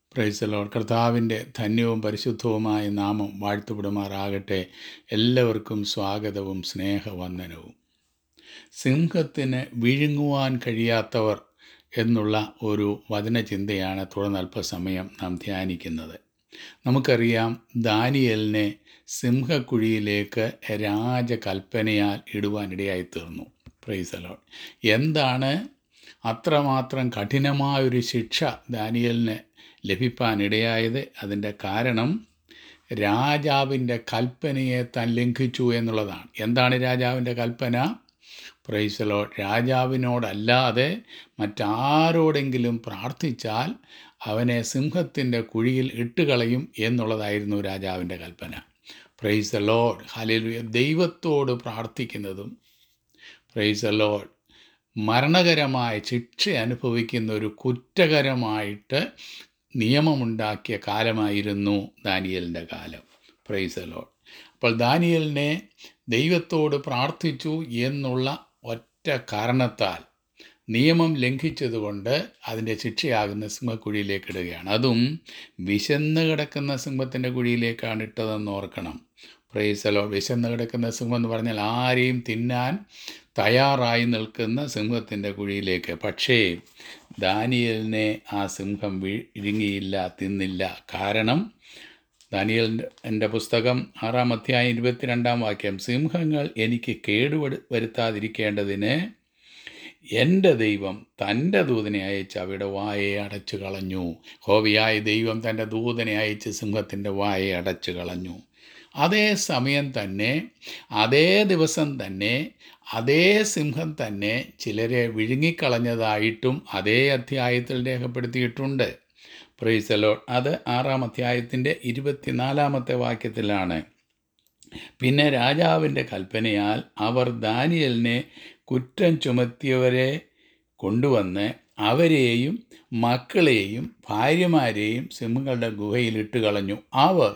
പ്രൈസലോൺ കർത്താവിൻ്റെ ധന്യവും പരിശുദ്ധവുമായ നാമം വാഴ്ത്തുപെടുമാറാകട്ടെ എല്ലാവർക്കും സ്വാഗതവും സ്നേഹവന്ദനവും സിംഹത്തിന് വിഴുങ്ങുവാൻ കഴിയാത്തവർ എന്നുള്ള ഒരു വചനചിന്തയാണ് തുടർന്ന് അല്പസമയം നാം ധ്യാനിക്കുന്നത് നമുക്കറിയാം ദാനിയലിനെ സിംഹക്കുഴിയിലേക്ക് രാജകൽപ്പനയാൽ ഇടുവാനിടയായി തീർന്നു പ്രൈസലോൺ എന്താണ് അത്രമാത്രം കഠിനമായൊരു ശിക്ഷ ദാനിയലിന് ലഭിപ്പാനിടയായത് അതിൻ്റെ കാരണം രാജാവിൻ്റെ കൽപ്പനയെ താൻ ലംഘിച്ചു എന്നുള്ളതാണ് എന്താണ് രാജാവിൻ്റെ കൽപ്പന പ്രൈസലോ രാജാവിനോടല്ലാതെ മറ്റാരോടെങ്കിലും പ്രാർത്ഥിച്ചാൽ അവനെ സിംഹത്തിൻ്റെ കുഴിയിൽ ഇട്ടുകളയും എന്നുള്ളതായിരുന്നു രാജാവിൻ്റെ കൽപ്പന പ്രൈസ് ലോഡ് ഹലിലുയ ദൈവത്തോട് പ്രാർത്ഥിക്കുന്നതും പ്രൈസ് ലോഡ് മരണകരമായ ശിക്ഷ അനുഭവിക്കുന്ന ഒരു കുറ്റകരമായിട്ട് നിയമമുണ്ടാക്കിയ കാലമായിരുന്നു ദാനിയലിൻ്റെ കാലം പ്രൈസ് ലോഡ് അപ്പോൾ ദാനിയലിനെ ദൈവത്തോട് പ്രാർത്ഥിച്ചു എന്നുള്ള ഒറ്റ കാരണത്താൽ നിയമം ലംഘിച്ചതുകൊണ്ട് അതിൻ്റെ ശിക്ഷയാകുന്ന സിംഹക്കുഴിയിലേക്ക് ഇടുകയാണ് അതും വിശന്ന് കിടക്കുന്ന സിംഹത്തിൻ്റെ കുഴിയിലേക്കാണ് ഇട്ടതെന്ന് ഓർക്കണം പ്രൈസലോ വിശന്ന് കിടക്കുന്ന സിംഹം എന്ന് പറഞ്ഞാൽ ആരെയും തിന്നാൻ തയ്യാറായി നിൽക്കുന്ന സിംഹത്തിൻ്റെ കുഴിയിലേക്ക് പക്ഷേ ദാനിയലിനെ ആ സിംഹം വിഴുങ്ങിയില്ല തിന്നില്ല കാരണം ദാനിയലിൻ്റെ എൻ്റെ പുസ്തകം ആറാം അധ്യായം ഇരുപത്തിരണ്ടാം വാക്യം സിംഹങ്ങൾ എനിക്ക് കേടുവരു വരുത്താതിരിക്കേണ്ടതിന് എൻ്റെ ദൈവം തൻ്റെ ദൂതനെ അയച്ച് അവയുടെ വായെ അടച്ചു കളഞ്ഞു ഹോവിയായ ദൈവം തൻ്റെ ദൂതനെ അയച്ച് സിംഹത്തിൻ്റെ വായെ അടച്ചു കളഞ്ഞു അതേ സമയം തന്നെ അതേ ദിവസം തന്നെ അതേ സിംഹം തന്നെ ചിലരെ വിഴുങ്ങിക്കളഞ്ഞതായിട്ടും അതേ അധ്യായത്തിൽ രേഖപ്പെടുത്തിയിട്ടുണ്ട് പ്രൈസലോ അത് ആറാം അധ്യായത്തിൻ്റെ ഇരുപത്തിനാലാമത്തെ വാക്യത്തിലാണ് പിന്നെ രാജാവിൻ്റെ കൽപ്പനയാൽ അവർ ദാനിയലിനെ കുറ്റം ചുമത്തിയവരെ കൊണ്ടുവന്ന് അവരെയും മക്കളെയും ഭാര്യമാരെയും സിംഹങ്ങളുടെ ഗുഹയിൽ ഇട്ട് കളഞ്ഞു അവർ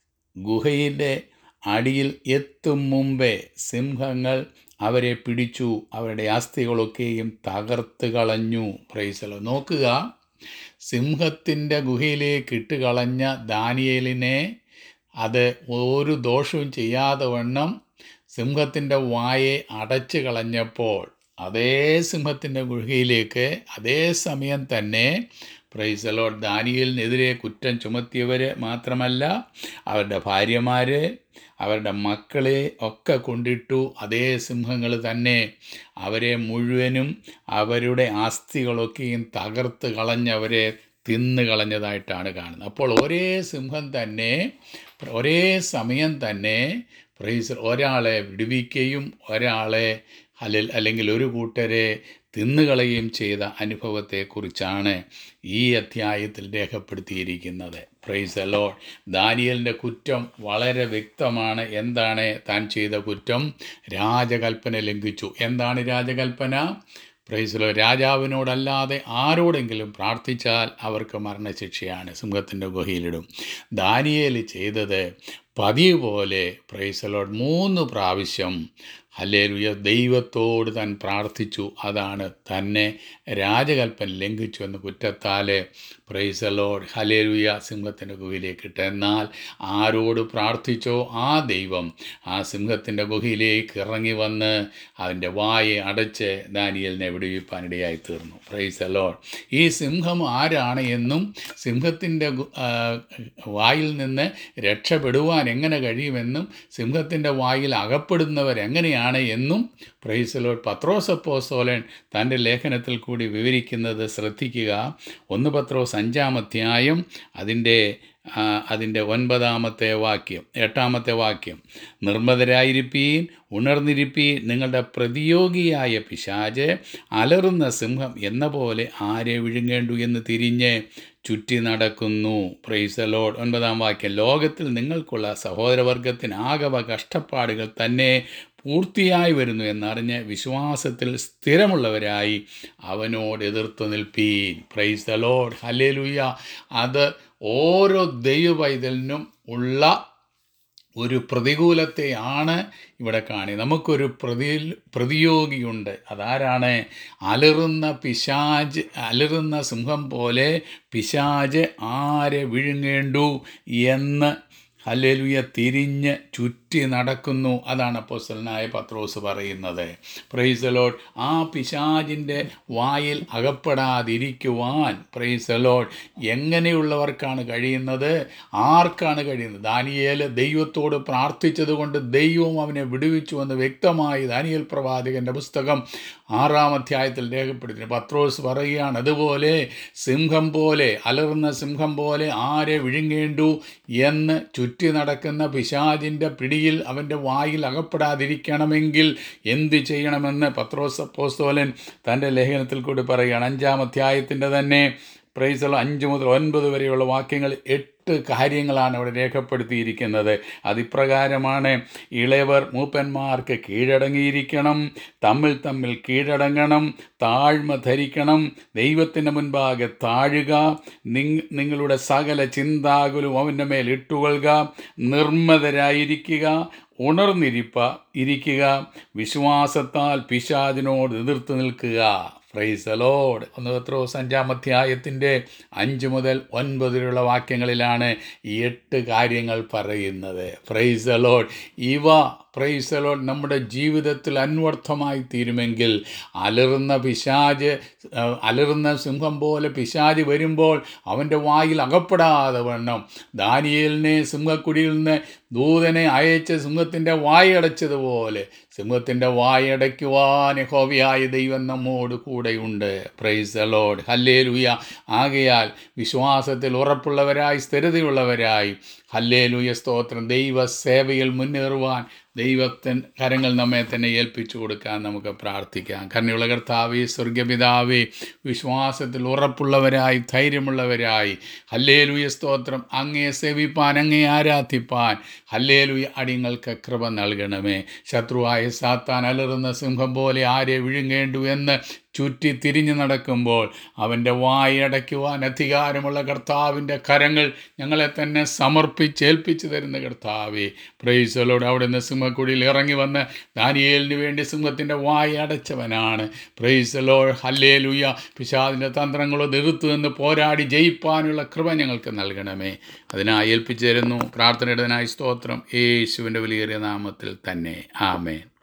ഗുഹയിലെ അടിയിൽ എത്തും മുമ്പേ സിംഹങ്ങൾ അവരെ പിടിച്ചു അവരുടെ അസ്ഥികളൊക്കെയും തകർത്ത് കളഞ്ഞു പ്രൈസലോ നോക്കുക സിംഹത്തിൻ്റെ ഗുഹയിലേക്ക് ഇട്ട് കളഞ്ഞ ദാനിയേലിനെ അത് ഒരു ദോഷവും ചെയ്യാതെ വണ്ണം സിംഹത്തിൻ്റെ വായെ അടച്ചു കളഞ്ഞപ്പോൾ അതേ സിംഹത്തിൻ്റെ ഗുഹയിലേക്ക് അതേ സമയം തന്നെ പ്രൈസലോ ദാനിയലിനെതിരെ കുറ്റം ചുമത്തിയവർ മാത്രമല്ല അവരുടെ ഭാര്യമാർ അവരുടെ മക്കളെ ഒക്കെ കൊണ്ടിട്ടു അതേ സിംഹങ്ങൾ തന്നെ അവരെ മുഴുവനും അവരുടെ ആസ്തികളൊക്കെയും തകർത്ത് കളഞ്ഞവരെ തിന്നു കളഞ്ഞതായിട്ടാണ് കാണുന്നത് അപ്പോൾ ഒരേ സിംഹം തന്നെ ഒരേ സമയം തന്നെ പ്രൈസ് ഒരാളെ വിടുവിക്കുകയും ഒരാളെ അല്ലെ അല്ലെങ്കിൽ ഒരു കൂട്ടരെ തിന്നുകളയുകയും ചെയ്ത അനുഭവത്തെക്കുറിച്ചാണ് ഈ അധ്യായത്തിൽ രേഖപ്പെടുത്തിയിരിക്കുന്നത് പ്രൈസ് അലോ ദാനിയലിൻ്റെ കുറ്റം വളരെ വ്യക്തമാണ് എന്താണ് താൻ ചെയ്ത കുറ്റം രാജകൽപ്പന ലംഘിച്ചു എന്താണ് രാജകൽപ്പന പ്രൈസിലോ രാജാവിനോടല്ലാതെ ആരോടെങ്കിലും പ്രാർത്ഥിച്ചാൽ അവർക്ക് മരണശിക്ഷയാണ് സിംഹത്തിൻ്റെ ഗുഹയിലിടും ദാനിയേൽ ചെയ്തത് പതിവ് പോലെ പ്രൈസലോട് മൂന്ന് പ്രാവശ്യം ഹല്ലേലുയ ദൈവത്തോട് താൻ പ്രാർത്ഥിച്ചു അതാണ് തന്നെ രാജകൽപ്പന ലംഘിച്ചു എന്ന കുറ്റത്താൽ പ്രൈസലോഡ് ഹലേലുയ സിംഹത്തിൻ്റെ ഗുഹയിലേക്ക് ഇട്ട് എന്നാൽ ആരോട് പ്രാർത്ഥിച്ചോ ആ ദൈവം ആ സിംഹത്തിൻ്റെ ഗുഹയിലേക്ക് ഇറങ്ങി വന്ന് അതിൻ്റെ വായെ അടച്ച് ദാനിയലിനെ വിടുവിപ്പാനിടയായി തീർന്നു പ്രൈസലോഡ് ഈ സിംഹം ആരാണ് എന്നും സിംഹത്തിൻ്റെ വായിൽ നിന്ന് രക്ഷപ്പെടുവാൻ എങ്ങനെ കഴിയുമെന്നും സിംഹത്തിൻ്റെ വായിൽ അകപ്പെടുന്നവരെങ്ങനെയാണ് എന്നും പ്രൈസലോഡ് പത്രോസപ്പോസോലൻ തൻ്റെ ലേഖനത്തിൽ കൂടി വിവരിക്കുന്നത് ശ്രദ്ധിക്കുക ഒന്ന് പത്രോസ് അഞ്ചാം അധ്യായം അതിൻ്റെ അതിൻ്റെ ഒൻപതാമത്തെ വാക്യം എട്ടാമത്തെ വാക്യം നിർമ്മതരായിരിപ്പീൻ ഉണർന്നിരിപ്പീൻ നിങ്ങളുടെ പ്രതിയോഗിയായ പിശാജ് അലറുന്ന സിംഹം എന്ന പോലെ ആരെ വിഴുങ്ങേണ്ടു എന്ന് തിരിഞ്ഞ് ചുറ്റി നടക്കുന്നു പ്രൈസലോഡ് ഒൻപതാം വാക്യം ലോകത്തിൽ നിങ്ങൾക്കുള്ള സഹോദരവർഗത്തിനാകവ കഷ്ടപ്പാടുകൾ തന്നെ പൂർത്തിയായി വരുന്നു എന്നറിഞ്ഞ് വിശ്വാസത്തിൽ സ്ഥിരമുള്ളവരായി അവനോട് എതിർത്ത് നിൽപ്പീൻ പ്രൈസ് ദ ലോഡ് ഹലേലുയ്യ അത് ഓരോ ദൈവവൈതലിനും ഉള്ള ഒരു പ്രതികൂലത്തെയാണ് ഇവിടെ കാണി നമുക്കൊരു പ്രതി പ്രതിയോഗിയുണ്ട് അതാരാണ് അലറുന്ന പിശാജ് അലറുന്ന സിംഹം പോലെ പിശാജ് ആരെ വിഴുങ്ങേണ്ടു എന്ന് ഹല്ലേലൂയ തിരിഞ്ഞ് ചുറ്റി നടക്കുന്നു അതാണ് അപ്പോസ്തലനായ പത്രോസ് പറയുന്നത് പ്രൈസലോഡ് ആ പിശാജിൻ്റെ വായിൽ അകപ്പെടാതിരിക്കുവാൻ പ്രൈസലോഡ് എങ്ങനെയുള്ളവർക്കാണ് കഴിയുന്നത് ആർക്കാണ് കഴിയുന്നത് ദാനിയേൽ ദൈവത്തോട് പ്രാർത്ഥിച്ചതുകൊണ്ട് ദൈവം അവനെ വിടുവിച്ചു എന്ന് വ്യക്തമായി ദാനിയേൽ പ്രവാചകൻ്റെ പുസ്തകം ആറാം അധ്യായത്തിൽ രേഖപ്പെടുത്തി പത്രോസ് പറയുകയാണ് അതുപോലെ സിംഹം പോലെ അലറുന്ന സിംഹം പോലെ ആരെ വിഴുങ്ങേണ്ടു എന്ന് ചുറ്റി നടക്കുന്ന പിശാജിൻ്റെ പിടിയിൽ അവൻ്റെ വായിൽ അകപ്പെടാതിരിക്കണമെങ്കിൽ എന്ത് ചെയ്യണമെന്ന് പത്രോസ് അപ്പോസ്തോലൻ തൻ്റെ ലേഖനത്തിൽ കൂടി പറയുകയാണ് അഞ്ചാം അധ്യായത്തിൻ്റെ തന്നെ പ്രൈസൽ അഞ്ച് മുതൽ ഒൻപത് വരെയുള്ള വാക്യങ്ങൾ എട്ട് കാര്യങ്ങളാണ് അവിടെ രേഖപ്പെടുത്തിയിരിക്കുന്നത് അതിപ്രകാരമാണ് ഇളയവർ മൂപ്പന്മാർക്ക് കീഴടങ്ങിയിരിക്കണം തമ്മിൽ തമ്മിൽ കീഴടങ്ങണം താഴ്മ ധരിക്കണം ദൈവത്തിൻ്റെ മുൻപാകെ താഴുക നിങ് നിങ്ങളുടെ സകല ചിന്താകുലും അവൻ്റെ മേൽ ഇട്ടുകൊള്ളുക നിർമ്മതരായിരിക്കുക ഉണർന്നിരിപ്പ ഇരിക്കുക വിശ്വാസത്താൽ പിശാചിനോട് എതിർത്ത് നിൽക്കുക ഫ്രൈസ് അലോഡ് ഒന്ന് പത്രോസ് അഞ്ചാം അധ്യായത്തിൻ്റെ അഞ്ച് മുതൽ ഒൻപതിലുള്ള വാക്യങ്ങളിലാണ് ഈ എട്ട് കാര്യങ്ങൾ പറയുന്നത് ഫ്രൈസ് അലോഡ് ഇവ പ്രൈസ് അലോഡ് നമ്മുടെ ജീവിതത്തിൽ അന്വർത്ഥമായി തീരുമെങ്കിൽ അലറുന്ന പിശാജ് അഹ് അലറുന്ന സിംഹം പോലെ പിശാജ് വരുമ്പോൾ അവൻ്റെ വായിൽ അകപ്പെടാതെ വണ്ണം ദാനിയേലിനെ സിംഹക്കുടിയിൽ നിന്ന് ദൂതനെ അയച്ച് സിംഹത്തിൻ്റെ വായടച്ചതുപോലെ സിംഹത്തിൻ്റെ വായടയ്ക്കുവാൻ യഹോവയായ ദൈവം നമ്മോട് കൂടെയുണ്ട് പ്രൈസ് അലോഡ് ഹല്ലേ ലുയ ആകയാൽ വിശ്വാസത്തിൽ ഉറപ്പുള്ളവരായി സ്ഥിരതയുള്ളവരായി ഹല്ലേ ലുയ സ്തോത്രം ദൈവ സേവയിൽ മുന്നേറുവാൻ ദൈവത്തിൻ കരങ്ങൾ നമ്മെ തന്നെ ഏൽപ്പിച്ചു കൊടുക്കാൻ നമുക്ക് പ്രാർത്ഥിക്കാം കരുണയുള്ള കർത്താവേ സ്വർഗപിതാവേ വിശ്വാസത്തിൽ ഉറപ്പുള്ളവരായി ധൈര്യമുള്ളവരായി ഹല്ലേലൂയ സ്തോത്രം അങ്ങേ സേവിപ്പാൻ അങ്ങേ ആരാധിപ്പാൻ ഹല്ലേലൂയ അടിങ്ങൾക്ക് കൃപ നൽകണമേ ശത്രുവായ സാത്താൻ അലറുന്ന സിംഹം പോലെ ആരെ വിഴുങ്ങേണ്ടു എന്ന് ചുറ്റി തിരിഞ്ഞു നടക്കുമ്പോൾ അവൻ്റെ വായടയ്ക്കുവാൻ അധികാരമുള്ള കർത്താവിൻ്റെ കരങ്ങൾ ഞങ്ങളെ തന്നെ സമർപ്പിച്ചേൽപ്പിച്ചു തരുന്ന കർത്താവേ പ്രൈസലോട് അവിടെ നിന്ന് സിംഹക്കുടിയിൽ ഇറങ്ങി വന്ന് ദാനിയേലിന് വേണ്ടി സിംഹത്തിൻ്റെ വായ അടച്ചവനാണ് പ്രൈസലോ ഹല്ലേ ലുയ പിശാദിൻ്റെ തന്ത്രങ്ങളോ എതിർത്ത് നിന്ന് പോരാടി ജയിപ്പാനുള്ള കൃപ ഞങ്ങൾക്ക് നൽകണമേ അതിനായി ഏൽപ്പിച്ചു തരുന്നു പ്രാർത്ഥനയുടേതിനായി സ്തോത്രം യേശുവിൻ്റെ വലിയേറിയ നാമത്തിൽ തന്നെ ആമേൻ